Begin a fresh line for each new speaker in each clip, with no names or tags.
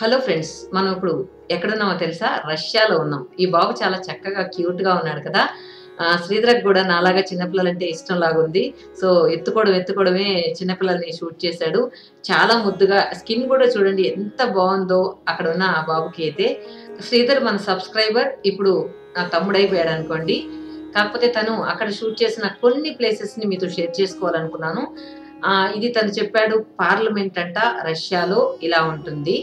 Hello friends మనం ఇప్పుడు ఎక్కడున్నామో తెలుసా రష్యాలో ఉన్నాం ఈ బాబు చాలా చక్కగా క్యూట్ గా ఉన్నాడు కదా ఆ, శ్రీధర్కి కూడా నాలాగా చిన్నపిల్లలంటే ఇష్టం లాగా ఉంది సో ఎత్తుకోవడం ఎత్తుకోవడమే చిన్నపిల్లల్ని షూట్ చేశాడు చాలా ముద్దుగా స్కిన్ కూడా చూడండి ఎంత బాగుందో అక్కడ ఉన్న ఆ బాబుకి అయితే శ్రీధర్ మన సబ్స్క్రైబర్ ఇప్పుడు నా తమ్ముడైపోయాడు అనుకోండి కాకపోతే తను అక్కడ షూట్ చేసిన కొన్ని ప్లేసెస్ ని మీతో షేర్ చేసుకోవాలనుకున్నాను ఆ, ఇది తను చెప్పాడు పార్లమెంట్ అంట రష్యాలో ఇలా ఉంటుంది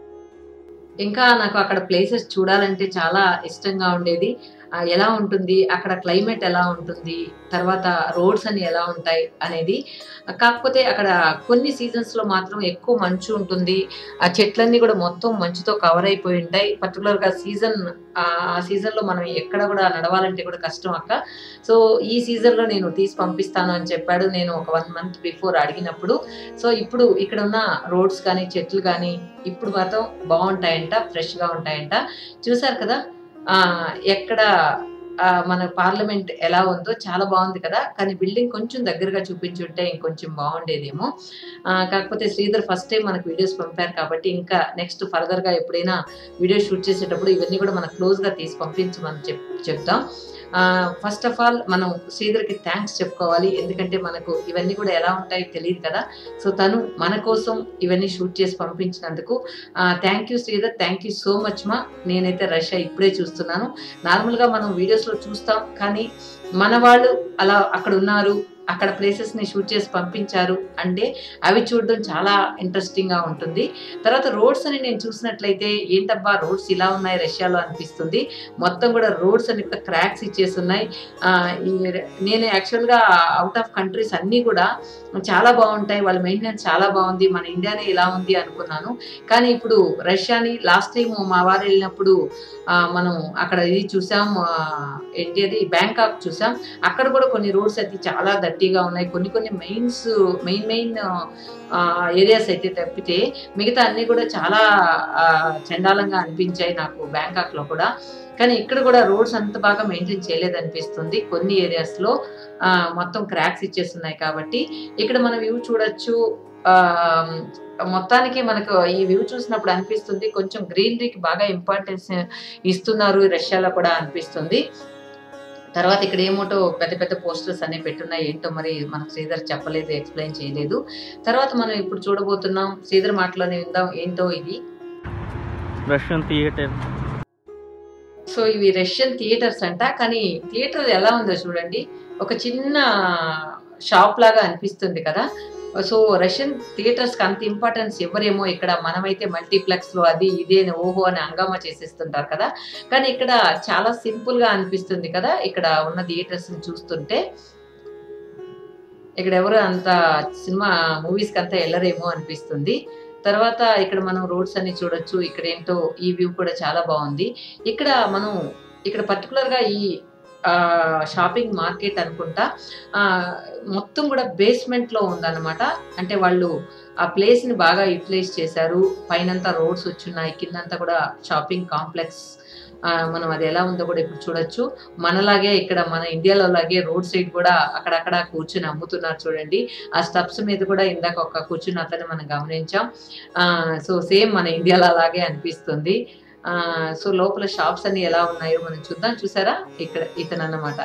ఇంకా నాకు అక్కడ ప్లేసెస్ చూడాలంటే చాలా ఇష్టంగా ఉండేది ఆ, ఎలా ఉంటుంది అక్కడ క్లైమేట్ ఎలా ఉంటుంది తర్వాత రోడ్స్ అని ఎలా ఉంటాయి అనేది ఆ, కాకపోతే అక్కడ కొన్ని సీజన్స్ లో మాత్రం ఎక్కువ మంచు ఉంటుంది ఆ చెట్లన్నీ కూడా మొత్తం మంచుతో కవర్ అయిపోయి ఉంటాయి పర్టికులర్ గా సీజన్ ఆ సీజన్ లో మనం ఎక్కడ కూడా నడవాలంటే కూడా కష్టం అక్క సో ఈ సీజన్ లో నేను తీసి పంపిస్తాను అని చెప్పాడు నేను ఒక వన్ మంత్ బిఫోర్ అడిగినప్పుడు సో ఇప్పుడు ఇక్కడ ఉన్న రోడ్స్ కానీ చెట్లు కానీ ఇప్పుడు మాత్రం బాగుంటాయంట ఫ్రెష్ గా ఉంటాయంట చూసారు కదా ఆ ఎక్కడ ఆ, మన పార్లమెంట్ ఎలా ఉందో చాలా బాగుంది కదా కానీ బిల్డింగ్ కొంచెం దగ్గరగా చూపించుంటే ఇంకొంచెం బాగుండేదేమో ఆ, కాకపోతే శ్రీధర్ ఫస్ట్ టైం మనకు వీడియోస్ పంపారు కాబట్టి ఇంకా నెక్స్ట్ ఫర్దర్ గా ఎప్పుడైనా వీడియో షూట్ చేసేటప్పుడు ఇవన్నీ కూడా మనకు క్లోజ్ గా తీసి పంపించమని చెప్ చెప్తాం ఫస్ట్ ఆఫ్ ఆల్ మనం శ్రీధర్కి థ్యాంక్స్ చెప్పుకోవాలి ఎందుకంటే మనకు ఇవన్నీ కూడా ఎలా ఉంటాయో తెలియదు కదా సో తను మన కోసం ఇవన్నీ షూట్ చేసి పంపించినందుకు thank you Sridhar thank you so much మా నేనైతే రష్యా ఇప్పుడే చూస్తున్నాను నార్మల్గా మనం వీడియోస్లో చూస్తాం కానీ మన వాళ్ళు అలా అక్కడ ఉన్నారు అక్కడ ప్లేసెస్ ని షూట్ చేసి పంపించారు అంటే అవి చూడడం చాలా ఇంట్రెస్టింగ్ గా ఉంటుంది తర్వాత రోడ్స్ అని నేను చూసినట్లయితే ఏంటబ్బా రోడ్స్ ఇలా ఉన్నాయి రష్యాలో అనిపిస్తుంది మొత్తం కూడా రోడ్స్ అని కూడా క్రాక్స్ ఇచ్చేసి ఉన్నాయి ఆ, ఈ ర- నేను యాక్చువల్గా అవుట్ ఆఫ్ కంట్రీస్ అన్నీ కూడా చాలా బాగుంటాయి వాళ్ళ మెయింటెనెన్స్ చాలా బాగుంది మన ఇండియానే ఇలా ఉంది అనుకున్నాను కానీ ఇప్పుడు రష్యాని లాస్ట్ టైం మా వారు వెళ్ళినప్పుడు ఆ, మనం అక్కడ ఇది చూసాం ఆ, ఏంటి అది బ్యాంకాక్ చూసాం అక్కడ కూడా కొన్ని రోడ్స్ అయితే చాలా దట్టిగా ఉన్నాయి కొన్ని కొన్ని మెయిన్స్ మెయిన్ మెయిన్ ఏరియాస్ అయితే తప్పితే మిగతా అన్ని కూడా చాలా ఆ, చండాలంగా అనిపించాయి నాకు బ్యాంకాక్ లో కూడా కానీ ఇక్కడ కూడా రోడ్స్ అంత బాగా మెయింటైన్ చేయలేదు అనిపిస్తుంది కొన్ని ఏరియాస్ లో ఆ, మొత్తం క్రాక్స్ ఇచ్చేస్తున్నాయి కాబట్టి ఇక్కడ మన వ్యూ చూడొచ్చు ఆ, మొత్తానికి మనకు ఈ వ్యూ చూసినప్పుడు అనిపిస్తుంది కొంచెం గ్రీనరీకి బాగా ఇంపార్టెన్స్ ఇస్తున్నారు ఈ రష్యాలో కూడా అనిపిస్తుంది తర్వాత ఇక్కడ ఏమోటో పెద్ద పెద్ద పోస్టర్స్ అన్ని పెట్టున్నాయి ఏంటో మరి మనకు శ్రీధర్ చెప్పలేదు ఎక్స్ప్లెయిన్ చేయలేదు తర్వాత మనం ఇప్పుడు చూడబోతున్నాం శ్రీధర్ మాటలోనే విందాం ఏంటో ఇది
రష్యన్ థియేటర్
సో ఇవి రష్యన్ థియేటర్స్ అంట కానీ థియేటర్ ఎలా ఉందో చూడండి ఒక చిన్న షాప్ లాగా అనిపిస్తుంది కదా సో రష్యన్ థియేటర్స్ కి అంత ఇంపార్టెన్స్ ఇవ్వరేమో ఇక్కడ మనమైతే మల్టీప్లెక్స్ లో అది ఇదే అని ఓహో అని హంగామా చేసేస్తుంటారు కదా కానీ ఇక్కడ చాలా సింపుల్ గా అనిపిస్తుంది కదా ఇక్కడ ఉన్న థియేటర్స్ ని చూస్తుంటే ఇక్కడ ఎవరు అంత సినిమా మూవీస్ కి అంతా వెళ్ళరేమో అనిపిస్తుంది తర్వాత ఇక్కడ మనం రోడ్స్ అన్ని చూడొచ్చు ఇక్కడ ఏంటో ఈ వ్యూ కూడా చాలా బాగుంది ఇక్కడ మనం ఇక్కడ పర్టికులర్ గా ఈ షాపింగ్ మార్కెట్ అనుకుంటా ఆ, మొత్తం కూడా బేస్మెంట్ లో ఉందన్నమాట అంటే వాళ్ళు ఆ ప్లేస్ ని బాగా యూటిలైజ్ చేశారు పైనంతా రోడ్స్ వచ్చున్నాయి కిందంతా కూడా షాపింగ్ కాంప్లెక్స్ ఆ, మనం అది ఎలా ఉందో కూడా ఇప్పుడు చూడొచ్చు మనలాగే ఇక్కడ మన ఇండియాలో లాగే రోడ్ సైడ్ కూడా అక్కడక్కడ కూర్చుని అమ్ముతున్నారు చూడండి ఆ స్టెప్స్ మీద కూడా ఇందాక ఒక కూర్చుని అతను మనం గమనించాం సో సేమ్ మన ఇండియాలో అలాగే అనిపిస్తుంది ఆ, సో లోపల షాప్స్ అన్ని ఎలా ఉన్నాయో మనం చూద్దాం చూసారా ఇక్కడ ఇతను అన్నమాట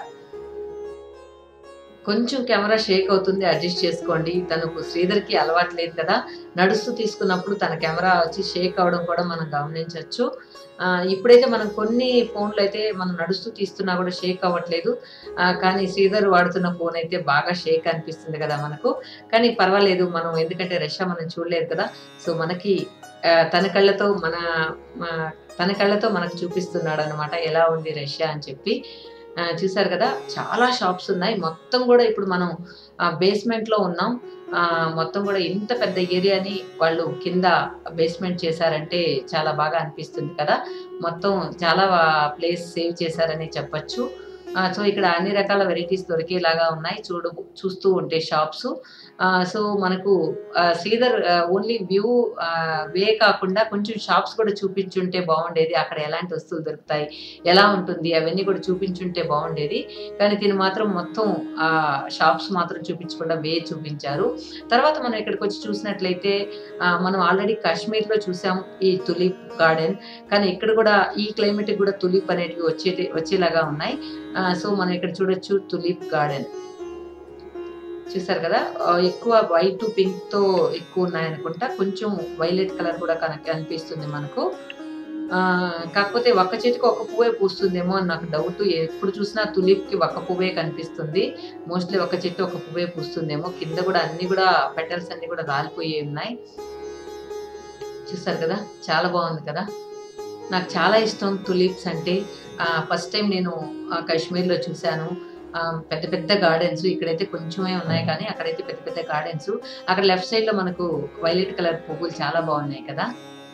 కొంచెం కెమెరా షేక్ అవుతుంది అడ్జస్ట్ చేసుకోండి తనకు శ్రీధర్కి అలవాటు లేదు కదా నడుస్తూ తీసుకున్నప్పుడు తన కెమెరా వచ్చి షేక్ అవడం కూడా మనం గమనించవచ్చు ఆ, ఇప్పుడైతే మనం కొన్ని ఫోన్లు అయితే మనం నడుస్తూ తీస్తున్నా కూడా షేక్ అవ్వట్లేదు ఆ, కానీ శ్రీధర్ వాడుతున్న ఫోన్ అయితే బాగా షేక్ అనిపిస్తుంది కదా మనకు కానీ పర్వాలేదు మనం ఎందుకంటే రష్యా మనం చూడలేదు కదా సో మనకి ఆ, తన కళ్ళతో మన మా- తన కళ్ళతో మనకు చూపిస్తున్నాడు అనమాట ఎలా ఉంది రష్యా అని చెప్పి ఆ, చూసారు కదా చాలా షాప్స్ ఉన్నాయి మొత్తం కూడా ఇప్పుడు మనం బేస్మెంట్ లో ఉన్నాం ఆ, మొత్తం కూడా ఇంత పెద్ద ఏరియాని వాళ్ళు కింద బేస్మెంట్ చేశారంటే చాలా బాగా అనిపిస్తుంది కదా మొత్తం చాలా ప్లేస్ సేవ్ చేశారని చెప్పొచ్చు ఆ, సో ఇక్కడ అన్ని రకాల వెరైటీస్ దొరికేలాగా ఉన్నాయి చూడు చూస్తూ ఉంటే షాప్స్ సో మనకు ఆ, శ్రీధర్ ఓన్లీ వ్యూ వే కాకుండా కొంచెం షాప్స్ కూడా చూపించుంటే బాగుండేది అక్కడ ఎలాంటి వస్తువులు దొరుకుతాయి ఎలా ఉంటుంది అవన్నీ కూడా చూపించుంటే బాగుండేది కానీ దీని మాత్రం మొత్తం ఆ షాప్స్ మాత్రం చూపించకుండా వే చూపించారు తర్వాత మనం ఇక్కడికి వచ్చి చూసినట్లయితే ఆ, మనం ఆల్రెడీ కాశ్మీర్లో చూసాం ఈ తులిప్ గార్డెన్ కానీ ఇక్కడ కూడా ఈ క్లైమేట్ కూడా తులిప్ అనేటివి వచ్చే వచ్చేలాగా ఉన్నాయి ఆ, సో మనం ఇక్కడ చూడొచ్చు తులిప్ గార్డెన్ చూసారు కదా ఆ, ఎక్కువ వైట్ పింక్ తో ఎక్కువ ఉన్నాయనుకుంటా కొంచెం వైలెట్ కలర్ కూడా కనుక కనిపిస్తుంది మనకు ఆ, కాకపోతే ఒక్క చెట్టుకి ఒక పువ్వే పూస్తుందేమో అని నాకు డౌట్ ఎప్పుడు చూసినా తులిప్ కి ఒక్క పువ్వే కనిపిస్తుంది మోస్ట్లీ ఒక చెట్టు ఒక పువ్వే పూస్తుందేమో కింద కూడా అన్ని కూడా పెటల్స్ అన్ని కూడా రాలిపోయి ఉన్నాయి చూసారు కదా చాలా బాగుంది కదా నాకు చాలా ఇష్టం తులిప్స్ అంటే ఫస్ట్ టైం నేను ఆ, కాశ్మీర్లో చూశాను ఆ, పెద్ద పెద్ద గార్డెన్స్ ఇక్కడైతే కొంచెమే ఉన్నాయి కానీ అక్కడైతే పెద్ద పెద్ద గార్డెన్స్ అక్కడ లెఫ్ట్ సైడ్ లో మనకు వైలెట్ కలర్ పువ్వులు చాలా బాగున్నాయి కదా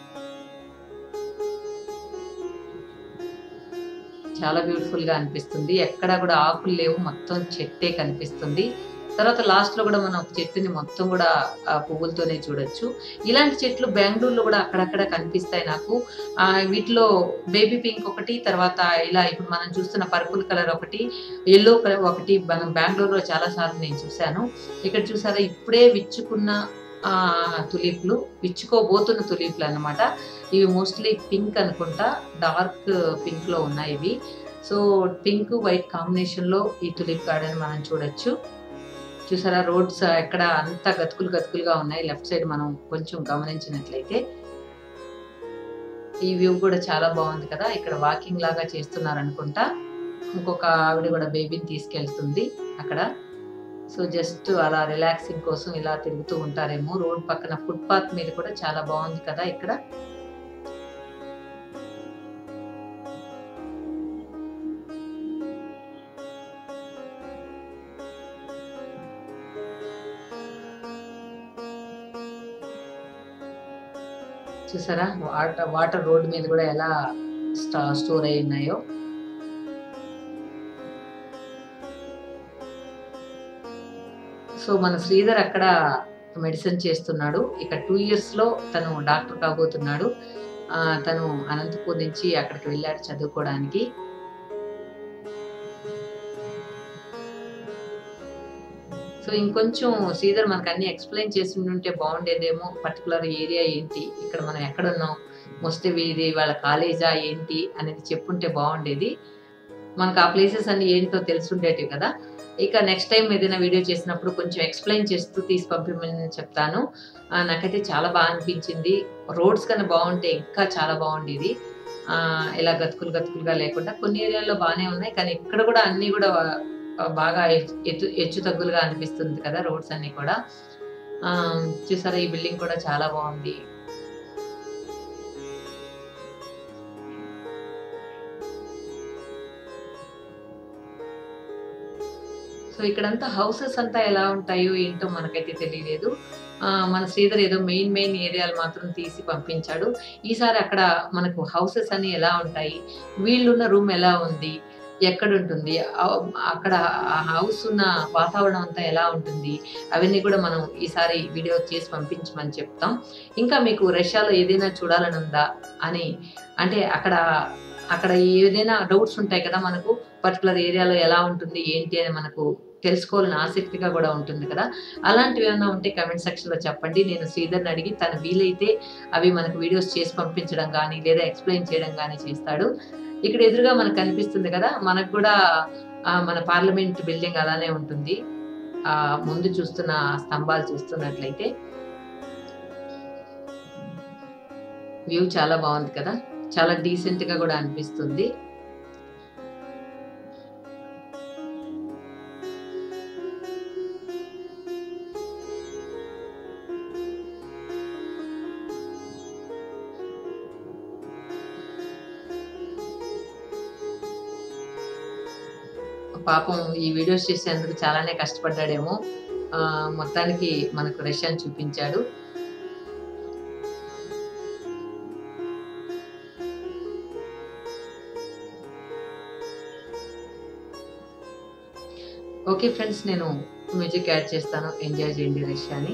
చాలా బ్యూటిఫుల్ గా అనిపిస్తుంది ఎక్కడ కూడా ఆకులు లేవు మొత్తం చెట్టే కనిపిస్తుంది తర్వాత లాస్ట్ లో కూడా మనం ఒక చెట్టుని మొత్తం కూడా ఆ పువ్వులతోనే చూడొచ్చు ఇలాంటి చెట్లు బెంగళూరులో కూడా అక్కడక్కడ కనిపిస్తాయి నాకు ఆ వీటిలో బేబీ పింక్ ఒకటి తర్వాత ఇలా ఇప్పుడు మనం చూస్తున్న పర్పుల్ కలర్ ఒకటి ఎల్లో కలర్ ఒకటి మనం బెంగళూరులో చాలా సార్లు నేను చూశాను ఇక్కడ చూసారా ఇప్పుడే విచ్చుకున్న ఆ తులిప్లు విచ్చుకోబోతున్న తులిప్లు అన్నమాట ఇవి మోస్ట్లీ పింక్ అనుకుంటా డార్క్ పింక్ లో ఉన్నాయి ఇవి సో పింక్ వైట్ కాంబినేషన్ లో ఈ తులిప్ గార్డెన్ మనం చూడొచ్చు చూసారా రోడ్స్ ఎక్కడ అంతా గతుకులు గతుకులుగా ఉన్నాయి లెఫ్ట్ సైడ్ మనం కొంచెం గమనించినట్లయితే ఈ వ్యూ కూడా చాలా బాగుంది కదా ఇక్కడ వాకింగ్ లాగా చేస్తున్నారు అనుకుంటా ఇంకొక ఆవిడ కూడా బేబీని తీసుకెళ్తుంది అక్కడ సో జస్ట్ అలా రిలాక్సింగ్ కోసం ఇలా తిరుగుతూ ఉంటారేమో రోడ్ పక్కన ఫుట్పాత్ మీద కూడా చాలా బాగుంది కదా ఇక్కడ చూసారా వాటర్ వాటర్ రోడ్ మీద కూడా ఎలా స్టా- స్టోర్ అయి ఉన్నాయో సో మన శ్రీధర్ అక్కడ మెడిసిన్ చేస్తున్నాడు ఇక టూ ఇయర్స్ లో తను డాక్టర్ కాబోతున్నాడు ఆ, తను అనంతపూర్ నుంచి అక్కడికి వెళ్ళాడు చదువుకోవడానికి సో ఇంకొంచెం శ్రీధర్ మనకు అన్ని ఎక్స్ప్లెయిన్ చేసి ఉంటే బాగుండేదేమో పర్టికులర్ ఏరియా ఏంటి ఇక్కడ మనం ఎక్కడ ఉన్నాం మొస్తే ఇది వాళ్ళ కాలేజా ఏంటి అనేది చెప్పుంటే బాగుండేది మనకు ఆ ప్లేసెస్ అన్ని ఏంటో తెలుసుండేటివి కదా ఇక నెక్స్ట్ టైం ఏదైనా వీడియో చేసినప్పుడు కొంచెం ఎక్స్ప్లెయిన్ చేస్తూ తీసి పంపించమని చెప్తాను ఆ, నాకైతే చాలా బాగా అనిపించింది రోడ్స్ కన్నా బాగుంటే ఇంకా చాలా బాగుండేది ఆ, ఇలా గతుకులు గతుకులుగా లేకుండా కొన్ని ఏరియాల్లో బాగానే ఉన్నాయి కానీ ఇక్కడ కూడా అన్ని కూడా ఆ, బాగా ఎత్తు ఎత్తు- హెచ్చు తగ్గులుగా అనిపిస్తుంది కదా రోడ్స్ అన్ని కూడా ఆ, చూసారా ఈ బిల్డింగ్ కూడా చాలా బాగుంది సో ఇక్కడంతా హౌసెస్ అంతా ఎలా ఉంటాయో ఏంటో మనకైతే తెలియలేదు ఆ, మన శ్రీధర్ ఏదో మెయిన్ మెయిన్ ఏరియాలు మాత్రం తీసి పంపించాడు ఈసారి అక్కడ మనకు హౌసెస్ అన్ని ఎలా ఉంటాయి వీళ్ళున్న రూమ్ ఎలా ఉంది ఎక్కడ ఉంటుంది ఆ- అక్కడ ఆ హౌస్ ఉన్న వాతావరణం అంతా ఎలా ఉంటుంది అవన్నీ కూడా మనం ఈసారి వీడియో చేసి పంపించమని చెప్తాం ఇంకా మీకు రష్యాలో ఏదైనా చూడాలని ఉందా అని అంటే అక్కడ అక్కడ ఏదైనా డౌట్స్ ఉంటాయి కదా మనకు పర్టికులర్ ఏరియాలో ఎలా ఉంటుంది ఏంటి అని మనకు తెలుసుకోవాలని ఆసక్తిగా కూడా ఉంటుంది కదా అలాంటివి ఏమైనా ఉంటే కమెంట్ సెక్షన్ లో చెప్పండి నేను శ్రీధర్ని అడిగి తను వీలైతే అవి మనకు వీడియోస్ చేసి పంపించడం కానీ లేదా ఎక్స్ప్లెయిన్ చేయడం కానీ చేస్తాడు ఇక్కడ ఎదురుగా మనకు కనిపిస్తుంది కదా మనకు కూడా ఆ, మన పార్లమెంట్ బిల్డింగ్ అలానే ఉంటుంది ఆ ముందు చూస్తున్న స్తంభాలు చూస్తున్నట్లయితే వ్యూ చాలా బాగుంది కదా చాలా డీసెంట్ గా కూడా అనిపిస్తుంది పాపం ఈ వీడియోస్ చేసేందుకు చాలానే కష్టపడ్డాడేమో ఆ, మొత్తానికి మనకు రష్యాని చూపించాడు ఓకే ఫ్రెండ్స్ నేను మ్యూజిక్ యాడ్ చేస్తాను ఎంజాయ్ చేయండి రష్యాని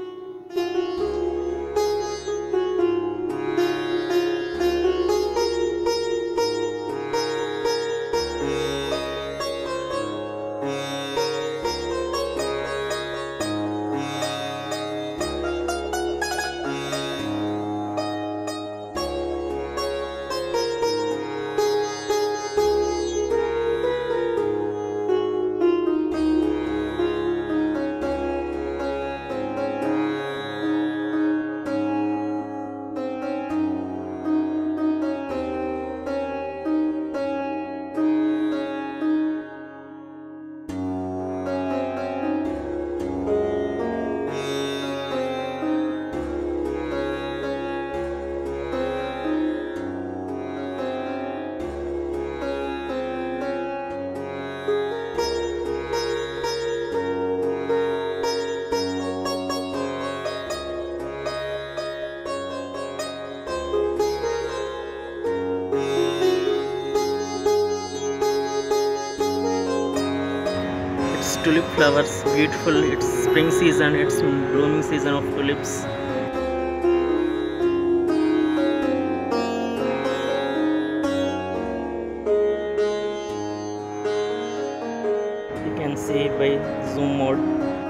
It's tulip flowers, beautiful. It's spring season. It's blooming season of tulips. You can see by zoom mode.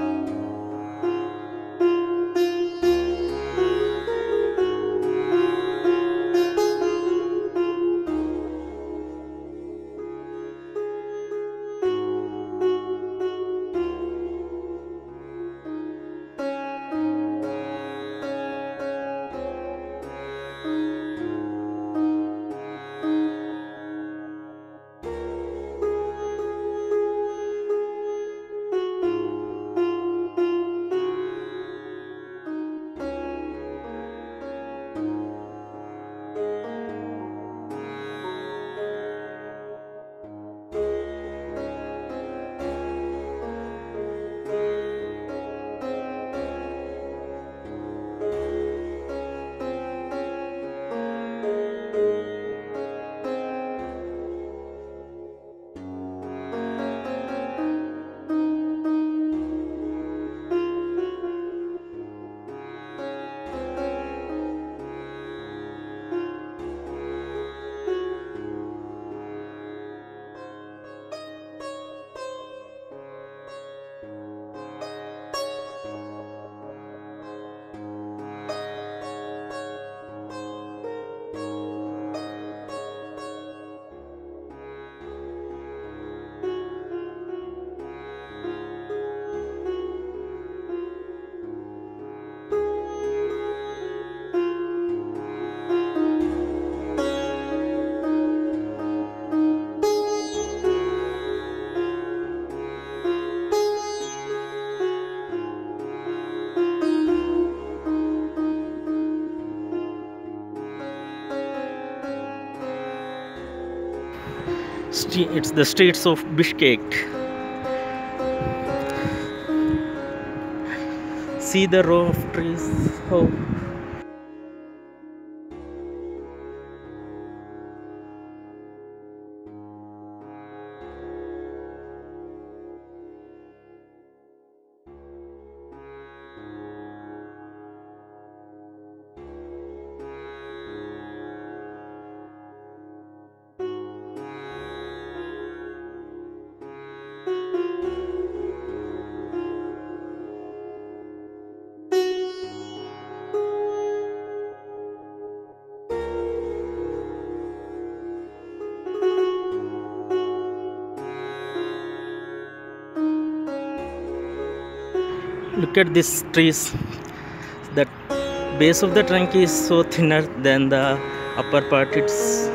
St- It's the streets of Bishkek. See the row of trees. Oh. Look at these trees. The base of the trunk is so thinner than the upper part. It's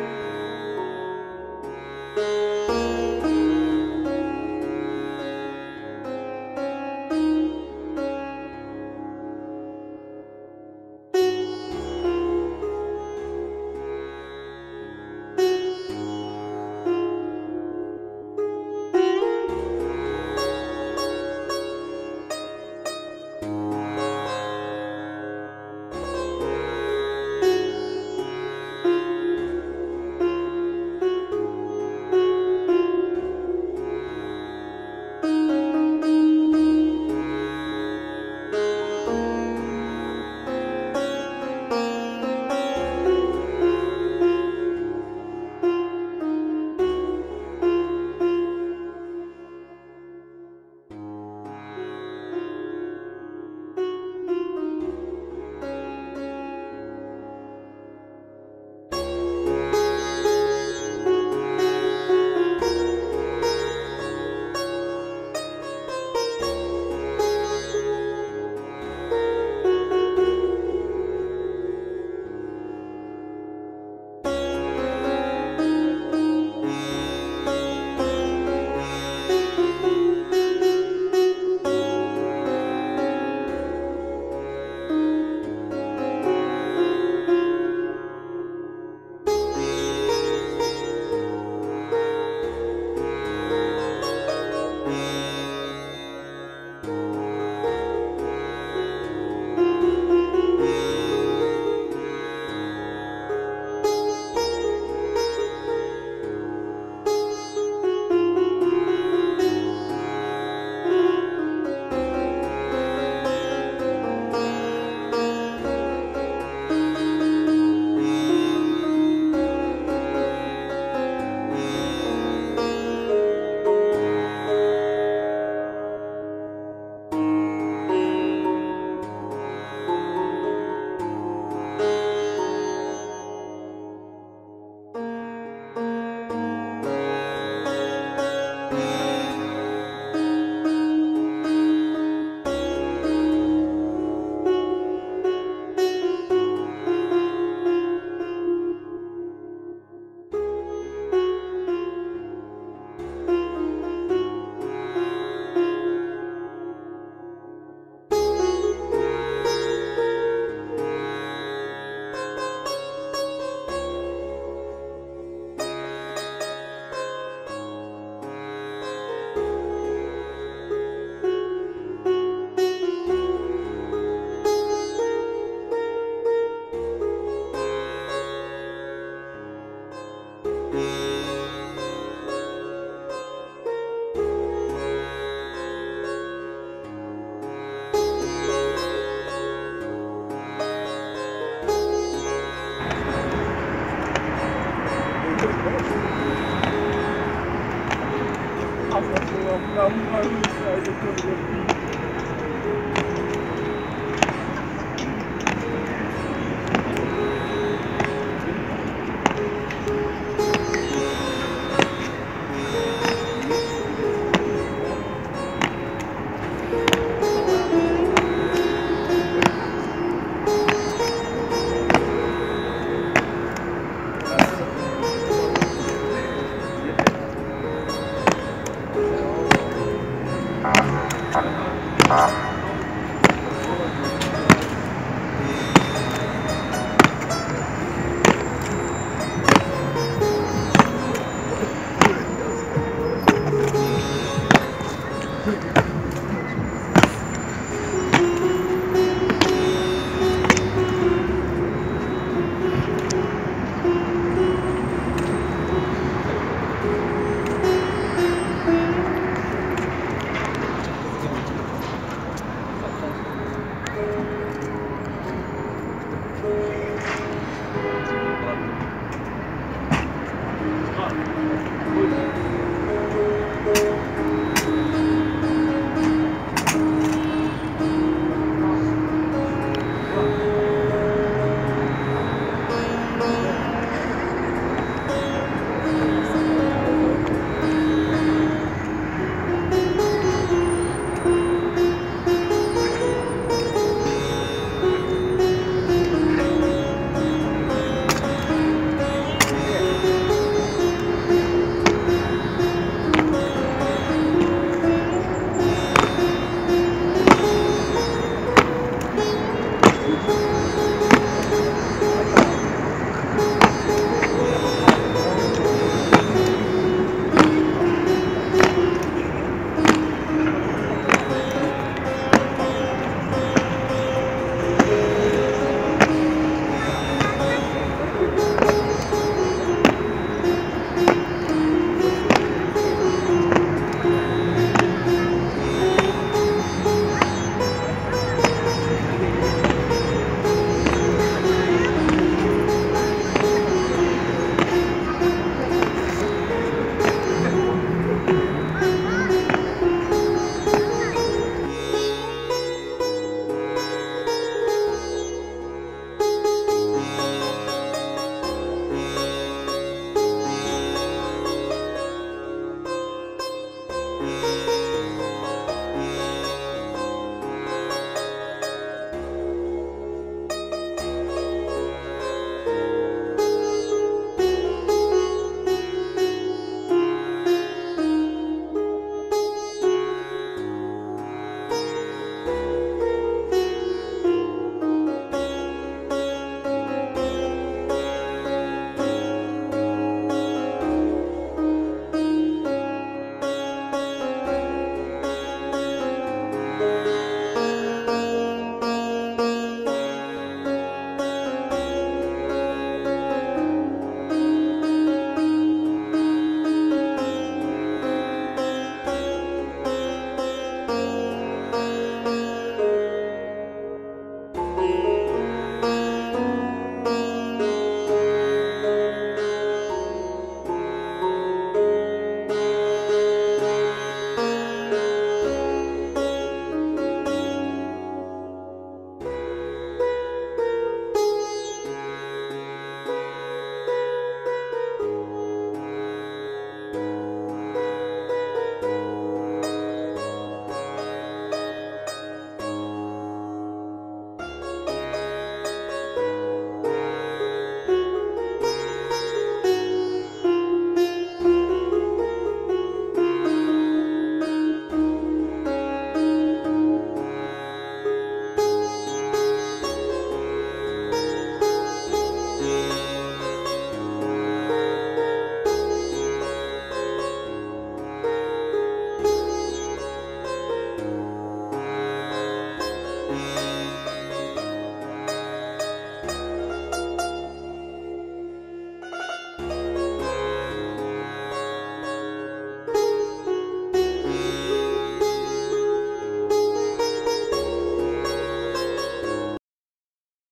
Bye.